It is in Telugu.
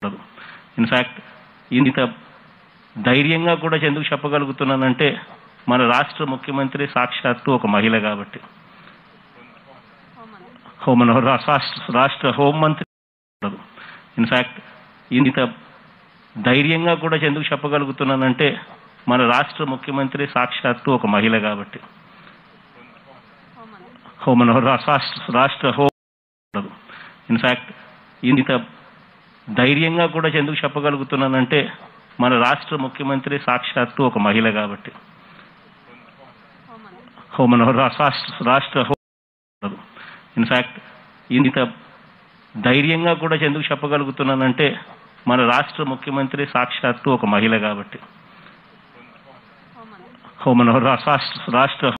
ఇన్ఫ్యాక్ట్ ఇంత ధైర్యంగా కూడా ఎందుకు చెప్పగలుగుతున్నానంటే మన రాష్ట్ర ముఖ్యమంత్రి సాక్షాత్తు ఒక మహిళ కాబట్టి హోమ రాష్ట్ర రాష్ట్ర హోంమంత్రి ఇన్ఫ్యాక్ట్ ఇంత ధైర్యంగా కూడా ఎందుకు చెప్పగలుగుతున్నానంటే మన రాష్ట్ర ముఖ్యమంత్రి సాక్షాత్తు ఒక మహిళ కాబట్టి హోమ రాష్ట్ర రాష్ట్ర హోం ఇన్ఫ్యాక్ట్ ఇంత ధైర్యంగా కూడా ఎందుకు చెప్పగలుగుతున్నానంటే మన రాష్ట్ర ముఖ్యమంత్రి సాక్షాత్తు ఒక మహిళ కాబట్టి హోమ రాష్ట్ర రాష్ట్ర హోం ఇన్ఫ్యాక్ట్ ఇంత ధైర్యంగా కూడా ఎందుకు చెప్పగలుగుతున్నానంటే మన రాష్ట్ర ముఖ్యమంత్రి సాక్షాత్తు ఒక మహిళ కాబట్టి హోమ రాష్ట్ర రాష్ట్ర